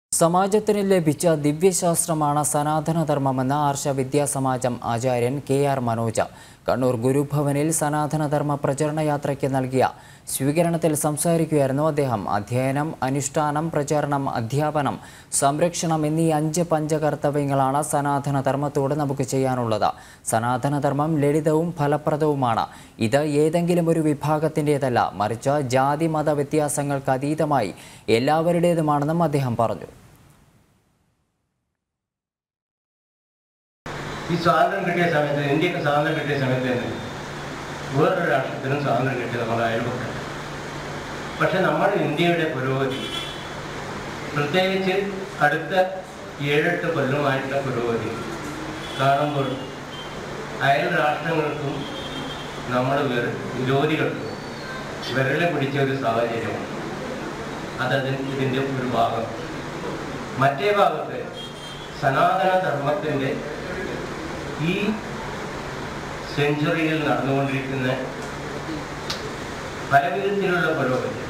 സമാജത്തിന് ലഭിച്ച ദിവ്യശാസ്ത്രമാണ് സനാതനധർമ്മമെന്ന് ആർഷ വിദ്യാസമാജം ആചാര്യൻ K R Manoj Kannur ഗുരുഭവനിൽ സനാതനധർമ്മ പ്രചരണ യാത്രയ്ക്ക് നൽകിയ സ്വീകരണത്തിൽ സംസാരിക്കുകയായിരുന്നു അദ്ദേഹം അധ്യയനം അനുഷ്ഠാനം പ്രചാരണം അധ്യാപനം സംരക്ഷണം എന്നീ അഞ്ച് പഞ്ചകർത്തവ്യങ്ങളാണ് സനാതനധർമ്മത്തോട് നമുക്ക് ചെയ്യാനുള്ളത് സനാതനധർമ്മം ലളിതവും ഫലപ്രദവുമാണ് ഇത് ഏതെങ്കിലും ഒരു വിഭാഗത്തിൻ്റെതല്ല മറിച്ച് ജാതി മത വ്യത്യാസങ്ങൾക്ക് അതീതമായി എല്ലാവരുടേതുമാണെന്നും അദ്ദേഹം പറഞ്ഞു ഈ സ്വാതന്ത്ര്യം കിട്ടിയ സമയത്ത് ഇന്ത്യക്ക് സ്വാതന്ത്ര്യം കിട്ടിയ സമയത്ത് തന്നെ വേറൊരു രാഷ്ട്രത്തിനും സ്വാതന്ത്ര്യം കിട്ടിയ നമ്മുടെ അയൽപക്കം പക്ഷെ നമ്മുടെ ഇന്ത്യയുടെ പുരോഗതി പ്രത്യേകിച്ച് അടുത്ത ഏഴെട്ട് കൊല്ലമായിട്ടുള്ള പുരോഗതി കാണുമ്പോൾ അയൽ രാഷ്ട്രങ്ങൾക്കും നമ്മുടെ വിര- വിരോധികൾക്കും വിരല് പിടിച്ച ഒരു സാഹചര്യമാണ് അതതിന് ഇതിൻ്റെ ഒരു ഭാഗം മറ്റേ ഭാഗത്ത് സനാതന ധർമ്മത്തിൻ്റെ ഈ സെഞ്ചുറിയിൽ നടന്നുകൊണ്ടിരിക്കുന്ന പല വിധത്തിലുള്ള പുരോഗതി